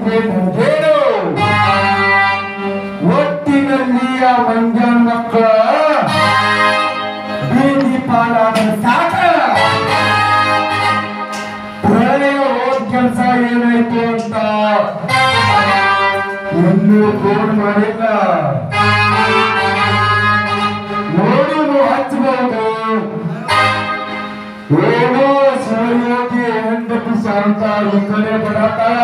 ಅಂದ್ರೆ ನಂಗೇನು ಒಟ್ಟಿನಲ್ಲಿ ಆ ಮಂಜಾನ ಮಕ್ಕಳ ಬೀದಿ ಪಾಲಾದ ಸಾಕ ಪ್ರಳಯ ಹೋದ ಕೆಲಸ ಏನಾಯ್ತು ಅಂತ ಇನ್ನೂ ಫೋನ್ ಮಾಡಿಲ್ಲ ನೋಡಿ ನೀವು ಹಚ್ಚಬಹುದು ಏನೋ ಶಿವಯೋಗಿ ಹೆಂಡತಿ ಶಾಂತ ಈ ಕಡೆ ಬರತಾಳ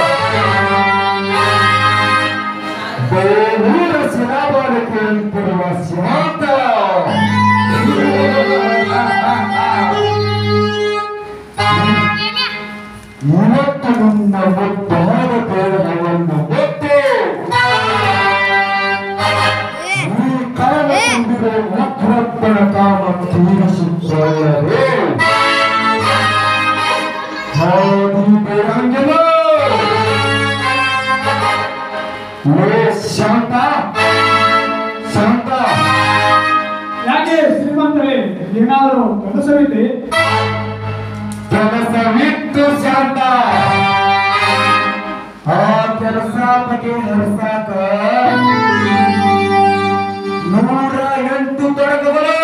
ದೇವೂರ ಶಿಲಾಬಾಲಕ್ಕೆ ಅಂತಿರುವ ಶಾಂತ ಇವತ್ತು ನಿಮ್ಮ ಮುದ್ದಾದ ದೇಹವನ್ನು ಗೊತ್ತು ಈ ಕಾಲ ತುಂಬಿದ ಉಗ್ರಪ್ಪನ ಕಾಮ ತೀರಿಸುತ್ತಲ್ಲವೇ ಹೌದು ಬೇರಂಗಿಲ್ಲ ಲೇ ಶಾಂತ ಶಾಂತ ಯಾಕೆ ಶ್ರೀಮಂತರೇ ಏನಾದರೂ ಕೆಲಸವಿದೆ ಕೆಲಸವಿತ್ತು ಶಾಂತ ಆ ಕೆಲಸ ಬಗ್ಗೆ ನಡೆಸಾಕ ನೂರ ಎಂಟು ತೊಡಗುಗಳು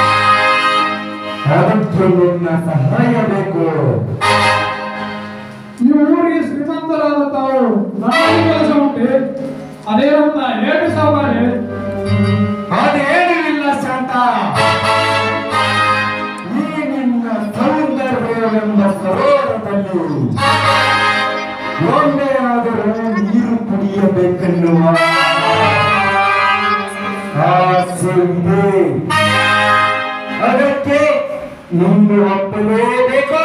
ಅದಕ್ಕೆ ನಿನ್ನ ಸಹಾಯ ಬೇಕು ಈ ಊರಿಗೆ ಶ್ರೀಮಂತರಾದ ತಾವು ನನಗೆ ಕೆಲಸ ಉಂಟೆ ಅದೇನಂತ ಹೇಳಿ ಸಾವುಕಾರೆ ಅದೇನು ಇಲ್ಲ ಶಾಂತ ಈ ನಿನ್ನ ಸೌಂದರ್ಯವೆಂಬ ಸರೋವರದಲ್ಲಿ ಒಮ್ಮೆಯಾದರೂ ನೀರು ಕುಡಿಯಬೇಕೆನ್ನುವ ಆಸೆ ಇದೆ ಅದಕ್ಕೆ ನಿನ್ನ ಒಪ್ಪಲೇಬೇಕು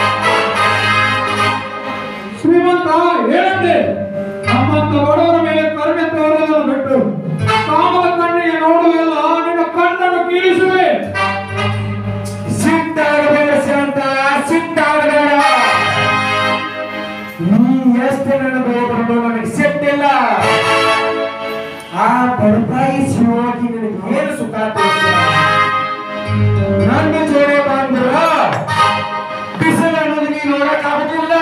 ಶ್ರೀಮಂತ ಏನಂತೆ ನಮ್ಮಂತ ಬಡವರ ಮೇಲೆ ಕರುಣೆ ತೋರುವುದನ್ನು ಬಿಟ್ಟು ಕಾಮದ ಕಣ್ಣಿಗೆ ನೋಡುವುದಿಲ್ಲ ನಿನ್ನ ಕಣ್ಣನ್ನು ಕೀಳಿಸುವೆ ಸಿಟ್ಟಾಗಬೇಡ ಶಾಂತ ಸಿಟ್ಟಾಗಬೇಡ ನೀ ಎಷ್ಟು ನನ್ನ ಬೇಡರು ನನಗೆ ಸಿಟ್ಟಿಲ್ಲ ಆ ಬಡಪಾಯಿ ಶಿವಾಗಿ ನನಗೆ ಏನು ಸುಖ ನನ್ನ ಜೋಡೆ ಬಂದ್ರ ಬಿಸಿಲು ಅನ್ನೋದು ನೀ ನೋಡಕ್ಕಾಗುದಿಲ್ಲ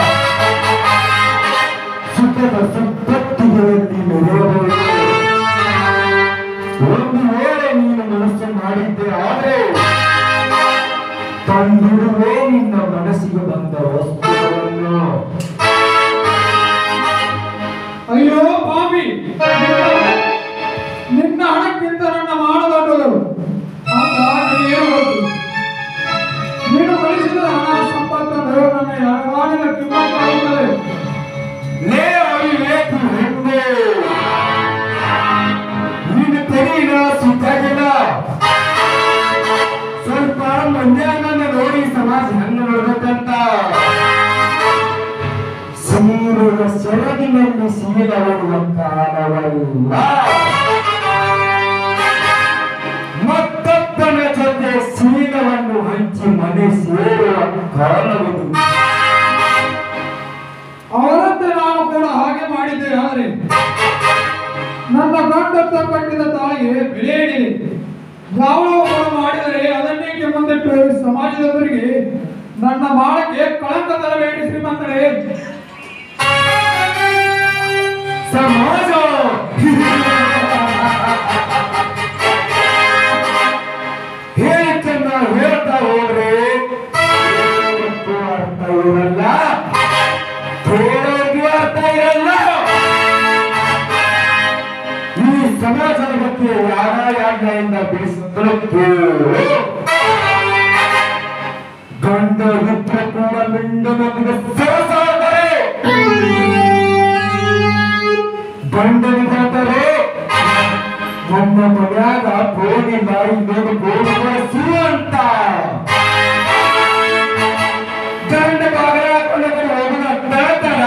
ಸುಖದ ಸಂಪತ್ತಿಗಳಲ್ಲಿ ಮೆರೆಯಬಹುದು ಒಂದು ವೇಳೆ ನೀನು ಮನಸ್ಸು ಮಾಡಿದ್ದೆ ಆದ್ರೆ ತಂದಿರುವೆ ನಿನ್ನ ಮನಸ್ಸಿಗೆ ಬಂದ ವಸ್ತುಗಳನ್ನು ಅಯ್ಯೋ ಪಾಪಿ ನಿನ್ನ ಹಣಕ್ಕಿಂತ ನನ್ನ ಮಾನ ದೊಡ್ಡದು ಅಂತ ಏನು ಗೊತ್ತು ನೀನು ಗಳಿಸಿದ ಹಣ ಸಂಪತ್ತನ್ನು ನನ್ನ ಯಾವಾಗಲ ಕಿಮ್ಮತ್ತಾಗುತ್ತದೆ ಲೇ ಅವಿವೇಕು ಹೆಣ್ಣೆ ನಿನ್ನ ತೆರೀನ ಸುತ್ತಾಗಿಲ್ಲ ಸ್ವಲ್ಪ ಮಂದ್ಯಾನ ನೋಡಿ ಸಮಾಜ ಹೆಂಗ ನೋಡ್ಬೇಕಂತ ಸೂರ್ಯನ ಸೆರಗಿನಲ್ಲಿ ಸೀಲವರುವ ಕಾಲವಲ್ಲ ಮತ್ತೊಬ್ಬನ ಜೊತೆ ಸೀಲವನ್ನು ಹಂಚಿ ಮನೆ ಸೇರುವ ಕಾಲವಿದು ಅವರಂತೆ ನಾನು ಕೂಡ ಹಾಗೆ ಮಾಡಿದ್ದೆ ಆದರೆ ನನ್ನ ಗಂಡತ್ತ ಕಟ್ಟಿದ ತಾಯಿಗೆ ಬೆಲೆ ನೀಡಿ ಯಾವುದೋ ಒಬ್ಬರು ಮಾಡಿದರೆ ಅದನ್ನೇಕೆ ಮುಂದಿಟ್ಟು ಸಮಾಜದವರಿಗೆ ನನ್ನ ಮಾಡಕ್ಕೆ ಕಳಂಕ ತರಬೇಡಿ ಶ್ರೀಮಂತರೇ ಸಮಾಜ ಹೇಳ್ತನ್ನ ಹೇಳ್ತಾ ಹೋದ್ರೆ ಕೇಳೋರ್ಗೂ ಅರ್ಥ ಇರಲ್ಲ ಕೇಳೋರ್ಗೂ ಅರ್ಥ ಇರಲ್ಲ ಈ ಸಮಾಜದ ಬಗ್ಗೆ ಯಾರ ಯಾಜ್ಞೆಯಿಂದ ಬಿಡಿಸಿದ್ರು ಕೇಳು ಗಂಡ ಇಬ್ಬರು ಕೂಡ ಮಿಂಡನೊಂದಿಗೆ ಸರಸಾಡ್ತಾರೆ ಗಂಡನಿಗಾದರೆ ನಮ್ಮ ಮನ್ಯಾಗ ಗೋಣಿಲ್ಲ ಇನ್ನೊಂದು ಗೋಣಿ ಬಳಸು ಅಂತ ಗಂಡ ಬಾಗಿಲ ಹಾಕೊಂಡು ಹೋಗುದ ತಡತಡ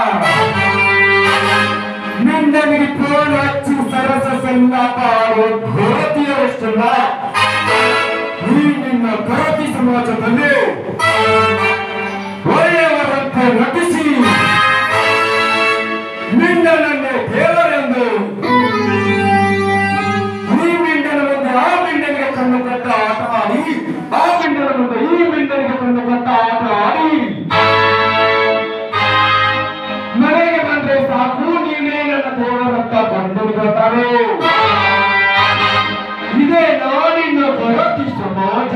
ನಿಂದನಿಗೆ ಫೋನ್ ಹಚ್ಚಿ ಸರಸ ಸಂಗಾಪ ಆಡೋ ಘೋರತಿಯವಷ್ಟಲ್ಲ ಈ ನಿನ್ನ ಘೋರತಿ ಸಮಾಜದಲ್ಲಿ ಒಳ್ಳೆಯವರಂತೆ ನಟಿಸಿ ಮಿಂಡನನ್ನೇ ದೇವರೆಂದು ಈ ಮಿಂಡನ ಮುಂದೆ ಆ ಮಿಂಡನಿಗೆ ಕಣ್ಣು ಕಟ್ಟ ಆಟ ಆಡಿ ಆ ಮಿಂಡನ ಮುಂದೆ ಈ ಮಿಂಡನಿಗೆ ಕಣ್ಣು ಕಟ್ಟ ಆಟ ಆಡಿ ಮನೆಗೆ ಬಂದ ಗೊತ್ತಾರು ಇದೇ ನಾಡಿನ ಬರತಿ ಸಮಾಜ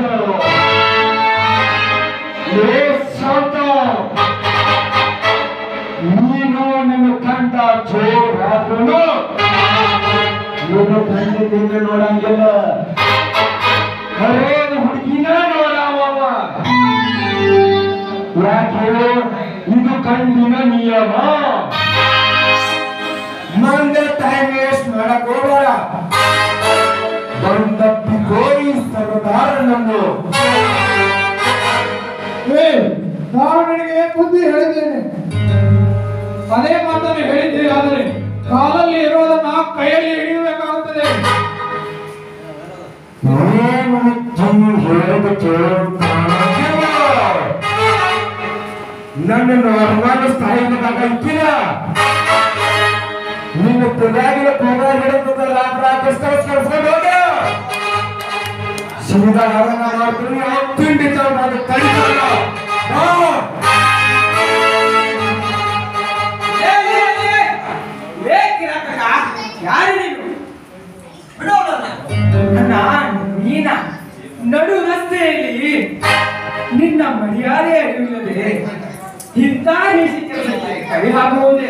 ಲೇ ಶಾಂತ ನೀನು ನಿನ್ನ ಕಂಡ ಜೋರ್ ಹಾಕೊಂಡು ನೀನು ಖಂಡಿತ ನೋಡಂಗಿಲ್ಲ ಹರೇದು ಹುಡುಗಿನ ನೋಡಾವ ಯಾಕೆ ಇದು ಕಂಡಿನ ನಿಯಮ ಮಂದ ಟೈಮ್ ವೇಸ್ಟ್ ಮಾಡಕ್ ಹೋಗಬೇಡ ಬಂದಪ್ಪಿ ಕೋರಿ ಸರ್ದಾರ ನಂದು ಏ ನಾನು ನಿನಗೆ ಬುದ್ಧಿ ಹೇಳಿದ್ದೇನೆ ಅದೇ ಮಾತನ್ನು ಹೇಳಿದ್ದೆ ಆದರೆ ಕಾಲಲ್ಲಿ ಇರೋದನ್ನ ಕೈಯಲ್ಲಿ ಹಿಡಿಯಬೇಕಾಗುತ್ತದೆ ಏನು ಜೀವ ಹೇಳಿದ ಕೇಳುತ್ತಾನೋ? ನನ್ನನ್ನು ಅರಮಾನ ಸ್ಥಾಯಿದಾಗ ಇಕ್ಕಿಲ್ಲ ನಿನ್ನ ತಲೆಯಾಗಿನ ಕೋಗ ಹಿಡಿದಲ್ಲ ಕಳಿಸ್ಕೊಂಡು ಹೋಗ ಸೀದಾ ಹರಣ ಮಾಡ್ತೀನಿ ಖಂಡಿತ ನಾನು ಕಳಿಸಲ್ಲ ಹಾ. ಯಾರು ನೀನು ಬಿಡೋಣ ನನ್ನ ನೀನ ನಡು ರಸ್ತೆಯಲ್ಲಿ ನಿನ್ನ ಮರ್ಯಾದೆ ಅರಿವಿಲ್ಲದೆ ಇಂಥ ನೀತಿ ಕೆಲಸಕ್ಕೆ ಕೈ ಹಾಕುವುದೇ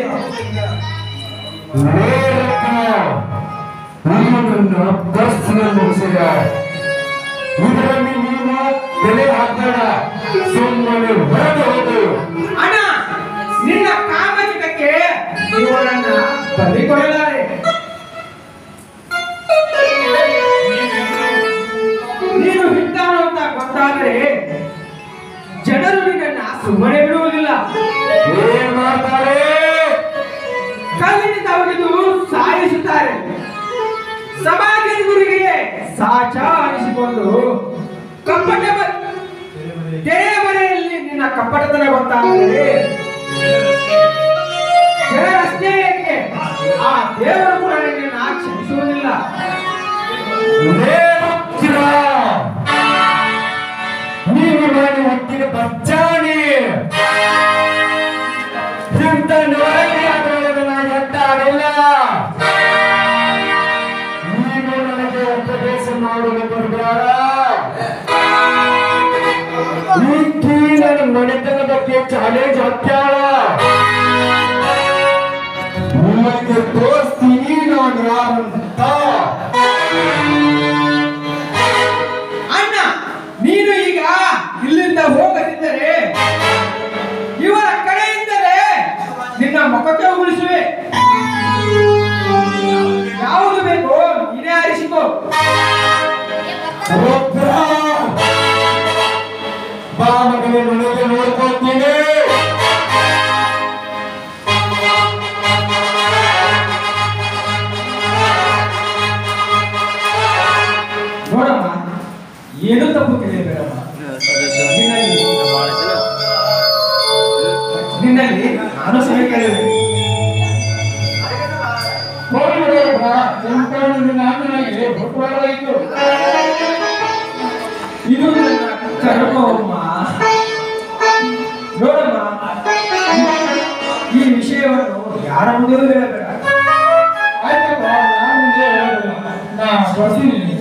ನಮ್ಮನ್ನ ಬಸ್ನ ಮುಗಿಸಿದ ಇದರಲ್ಲಿ ನೀನು ಬೆಲೆ ಹಾಕಬೇಡ ಸುಮ್ಮನೆ ಹೊರಗೆ ಹೋಗು ಅಣ್ಣ ನಿನ್ನ ಕಾಮಚಿತಕ್ಕೆ ಇವರನ್ನ ಬಲಿ ಕೊಡಲಾರೆ ನೀನು ಹಿದ್ದಾನು ಅಂತ ಗೊತ್ತಾದರೆ ಜನರು ನಿನ್ನನ್ನ ಸುಮ್ಮನೆ ಬಿಡುವುದಿಲ್ಲ ಏನ್ ಮಾಡ್ತಾರೆ ಕಲ್ಲಿನಿಂದ ಒಗೆದು ಸಾಯಿಸುತ್ತಾರೆ ಸಮಾಜದ ಗುರಿಗೆ ಸಾಚ ಅನಿಸಿಕೊಂಡು ಕಪ್ಪಟ ಬ- ತೆರೆಯ ಮನೆಯಲ್ಲಿ ನಿನ್ನ ಕಪ್ಪಟತನ ಗೊತ್ತಾದರೆ ಜನರಷ್ಟೇ ಏಕೆ ಆ ದೇವರು ಕೂಡ ನಿನ್ನನ್ನು ಕ್ಷಮಿಸುವುದಿಲ್ಲ ನೇರುತ್ತಿರ ನೀನು ಮಾಡಿ ಹುಟ್ಟಿದ ಬಚ್ಚಾಣಿ ಇಂಥ ನೋಡಿ ಅದರೊಳಗೆ ನಾನು ಎಟ್ಟಾಗಿಲ್ಲ ನೀನು ನನಗೆ ಉಪದೇಶ ಮಾಡಲು ಬರಬೇಡ ಈಕಿ ನನ್ನ ಮನೆತನ ಬಗ್ಗೆ ಚಾಲೆಂಜ್ ಹಾಕ್ಯಾಳ ನಿಮಗೆ ತೋರಿಸ್ತೀನಿ ನಾನು ಯಾರಂತ ಅಣ್ಣ ನೀನು ಈಗ ಇಲ್ಲಿಂದ ಹೋಗದಿದ್ದರೆ ಇವರ ಕಡೆಯಿಂದಲೇ ನಿನ್ನ ಮುಖಕ್ಕೆ ಉಗುಳಿಸುವೆ ಯಾವುದು ಬೇಕೋ ನೀನೇ ಆರಿಸಿಕೋ ರುದ್ರ ಬಾ ಮಗನೇ ಮನೆಗೆ ನೋಡ್ಕೊತೀನಿ ನೋಡಮ್ಮ ಏನು ತಪ್ಪು ತಿಳಿಯಬೇಡಮ್ಮ ನಿನ್ನಲ್ಲಿ ನಿನ್ನಲ್ಲಿ ನಾನು ಸರಿ ಕೇಳಿದೆ ಹೋಗಿಬಿಡೋಣ ಸಂಪೂರ್ಣ ನಾಮನಾಗಿ ಹುಟ್ಟುವಾಗಲಾಯಿತು ಇದು ನನ್ನ ಕರ್ಮವಮ್ಮ ನೋಡಮ್ಮ ಈ ವಿಷಯವನ್ನು ಯಾರ ಮುಂದೆಯೂ ಹೇಳಬೇಡ ಆಯ್ತಪ್ಪ ನಾನು ಮುಂದೆ ಹೇಳೋದಿಲ್ಲ. ನಾ ಬರ್ತೀನಿ